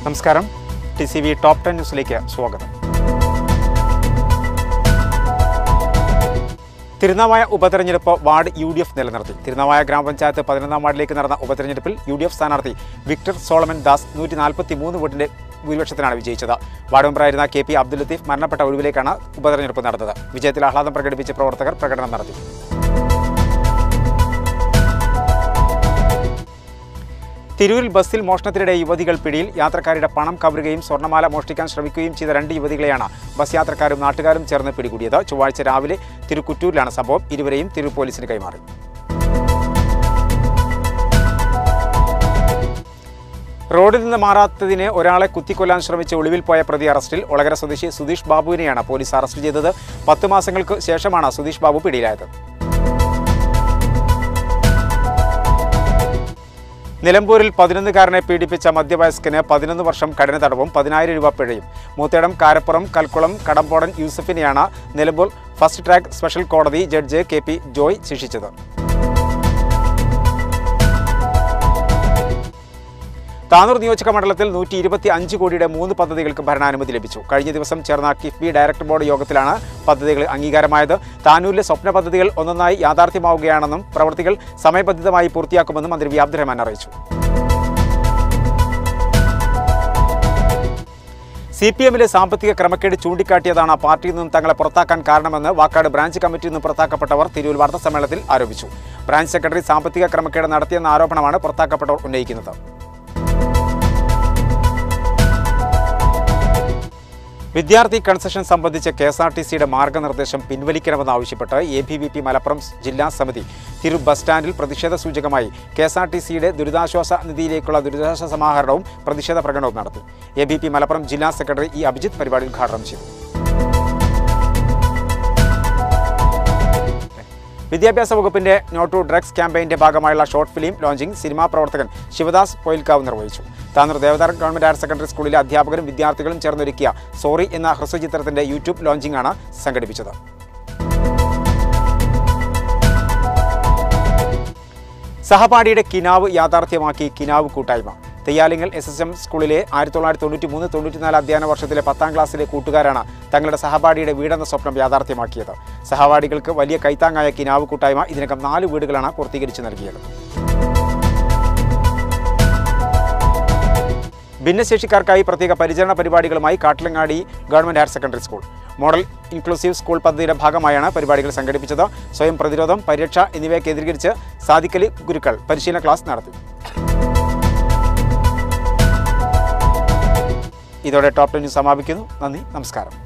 നമസ്കാരം T C V top ten ന്യൂസിലേക്ക് സ്വാഗതം തിരുനാവായ ഉപതെരഞ്ഞെടുപ്പ് വാർഡ് യു ഡി എഫ് നിലനിർത്തി തിരുനാവായ ഗ്രാമപഞ്ചായത്ത് പതിനൊന്നാം വാർഡിലേക്ക് നടന്ന ഉപതെരഞ്ഞെടുപ്പിൽ യു ഡി എഫ് സ്ഥാനാർത്ഥി വിക്ടർ സോളമൻ ദാസ് നൂറ്റി നാൽപ്പത്തി മൂന്ന് വോട്ടിന്റെ ഭൂരിപക്ഷത്തിനാണ് വിജയിച്ചത് വാർഡ് മെമ്പറായിരുന്ന കെ പി അബ്ദുൽ ലത്തീഫ് മരണപ്പെട്ട ഒഴിവിലേക്കാണ് ഉപതെരഞ്ഞെടുപ്പ് നടന്നത് വിജയത്തിൽ ആഹ്ലാദം പ്രകടിപ്പിച്ച പ്രവർത്തകർ പ്രകടനം നടത്തി തിരൂരിൽ ബസ്സിൽ മോഷണത്തിനിടെ യുവതികൾ പിടിയിൽ യാത്രക്കാരുടെ പണം കവരുകയും സ്വർണ്ണമാല മോഷ്ടിക്കാൻ ശ്രമിക്കുകയും ചെയ്ത രണ്ട് യുവതികളെയാണ് ബസ് യാത്രക്കാരും നാട്ടുകാരും ചേർന്ന് പിടികൂടിയത് ചൊവ്വാഴ്ച രാവിലെ തിരുക്കുറ്റൂരിലാണ് സംഭവം ഇരുവരെയും തിരൂർ പോലീസിന് കൈമാറി റോഡിൽ നിന്ന് മാറാത്തതിന് ഒരാളെ കുത്തിക്കൊല്ലാൻ ശ്രമിച്ച് ഒളിവിൽ പോയ പ്രതി അറസ്റ്റിൽ ഒളകര സ്വദേശി സുധീഷ് ബാബുവിനെയാണ് പോലീസ് അറസ്റ്റ് ചെയ്തത് പത്ത് മാസങ്ങൾക്ക് ശേഷമാണ് സുധീഷ് ബാബു പിടിയിലായത് നിലമ്പൂരിൽ പതിനൊന്നുകാരനെ പീഡിപ്പിച്ച മധ്യവയസ്കന് പതിനൊന്ന് വർഷം കഠിന തടവും പതിനായിരം രൂപ പിഴയും മൂത്തേടം കാരപ്പുറം കൽക്കുളം കടമ്പോടൻ യൂസഫിനെയാണ് നിലമ്പൂർ ഫസ്റ്റ് ട്രാക്ക് സ്പെഷ്യൽ കോടതി ജഡ്ജ് കെ പി ജോയ് ശിക്ഷിച്ചത് താനൂർ നിയോജക മണ്ഡലത്തിൽ നൂറ്റി ഇരുപത്തി അഞ്ച് കോടിയുടെ മൂന്ന് പദ്ധതികൾക്ക് ഭരണാനുമതി ലഭിച്ചു കഴിഞ്ഞ ദിവസം ചേർന്ന കിഫ്ബി ഡയറക്ടർ ബോർഡ് യോഗത്തിലാണ് പദ്ധതികൾ അംഗീകാരമായത് താനൂരിലെ സ്വപ്ന പദ്ധതികൾ ഒന്നൊന്നായി യാഥാർത്ഥ്യമാവുകയാണെന്നും പ്രവൃത്തികൾ സമയബന്ധിതമായി പൂർത്തിയാക്കുമെന്നും മന്ത്രി വി അബ്ദുറഹ്മാൻ അറിയിച്ചു സി പി എമ്മിലെ സാമ്പത്തിക ക്രമക്കേട് ചൂണ്ടിക്കാട്ടിയതാണ് പാർട്ടിയിൽ നിന്നും തങ്ങളെ പുറത്താക്കാൻ കാരണമെന്ന് വാക്കാട് ബ്രാഞ്ച് കമ്മിറ്റിയിൽ നിന്ന് പുറത്താക്കപ്പെട്ടവർ തിരൂർ വാർത്താ സമ്മേളനത്തിൽ ആരോപിച്ചു ബ്രാഞ്ച് സെക്രട്ടറി സാമ്പത്തിക ക്രമക്കേട് നടത്തിയെന്ന ആരോപണമാണ് പുറത്താക്കപ്പെട്ടവർ ഉന്നയിക്കുന്നത് വിദ്യാർത്ഥി കൺസെഷൻ സംബന്ധിച്ച കെ എസ് ആർ ടി സിയുടെ മാർഗനിർദ്ദേശം പിൻവലിക്കണമെന്നാവശ്യപ്പെട്ട് A B V P Malappuram ജില്ലാ സമിതി തിരു ബസ് സ്റ്റാൻഡിൽ പ്രതിഷേധ സൂചകമായി കെ എസ് ആർ ടി സിയുടെ ദുരിതാശ്വാസ നിധിയിലേക്കുള്ള ദുരിതാശ്വാസ സമാഹരണവും പ്രതിഷേധ പ്രകടനവും നടത്തി എ ബി പി മലപ്പുറം ജില്ലാ സെക്രട്ടറി ഇ അഭിജിത്ത് പരിപാടി ഉദ്ഘാടനം ചെയ്തു വിദ്യാഭ്യാസ വകുപ്പിന്റെ നോ ടു ഡ്രഗ്സ് ക്യാമ്പയിന്റെ ഭാഗമായുള്ള ഷോർട്ട് ഫിലിം ലോഞ്ചിംഗ് സിനിമാ പ്രവർത്തകൻ ശിവദാസ് പൊയിൽക്കാവ് നിർവഹിച്ചു Tanur Devadar government higher secondary സ്കൂളിലെ അധ്യാപകരും വിദ്യാർത്ഥികളും ചേർന്നൊരുക്കിയ സോറി എന്ന ഹ്രസ്വചിത്രത്തിന്റെ യൂട്യൂബ് ലോഞ്ചിംഗ് ആണ് സംഘടിപ്പിച്ചത് സഹപാഠിയുടെ കിനാവ് യാഥാർത്ഥ്യമാക്കി കിനാവ് കൂട്ടായ്മ തെയ്യാലിങ്ങൽ എസ് എസ് എം സ്കൂളിലെ ആയിരത്തി തൊള്ളായിരത്തി തൊണ്ണൂറ്റി മൂന്ന് തൊണ്ണൂറ്റിനാല് അധ്യയന വർഷത്തിലെ പത്താം ക്ലാസ്സിലെ കൂട്ടുകാരാണ് തങ്ങളുടെ സഹപാഠിയുടെ വീടെന്ന സ്വപ്നം യാഥാർത്ഥ്യമാക്കിയത് സഹപാഠികൾക്ക് വലിയ കൈത്താങ്ങായ കിനാവ് കൂട്ടായ്മ ഇതിനകം നാല് വീടുകളാണ് പൂർത്തീകരിച്ചു നൽകിയത് ഭിന്നശേഷിക്കാർക്കായി പ്രത്യേക പരിചരണ പരിപാടികളുമായി Kattilangadi government higher secondary school model inclusive school പദ്ധതിയുടെ ഭാഗമായാണ് പരിപാടികൾ സംഘടിപ്പിച്ചത് സ്വയം പ്രതിരോധം പരിരക്ഷ എന്നിവയെ കേന്ദ്രീകരിച്ച് സാദിക്കലി ഗുരുക്കൾ പരിശീലന ക്ലാസ് നടത്തി ഇതോടെ ടോപ്പ് ന്യൂസ് സമാപിക്കുന്നു നന്ദി നമസ്കാരം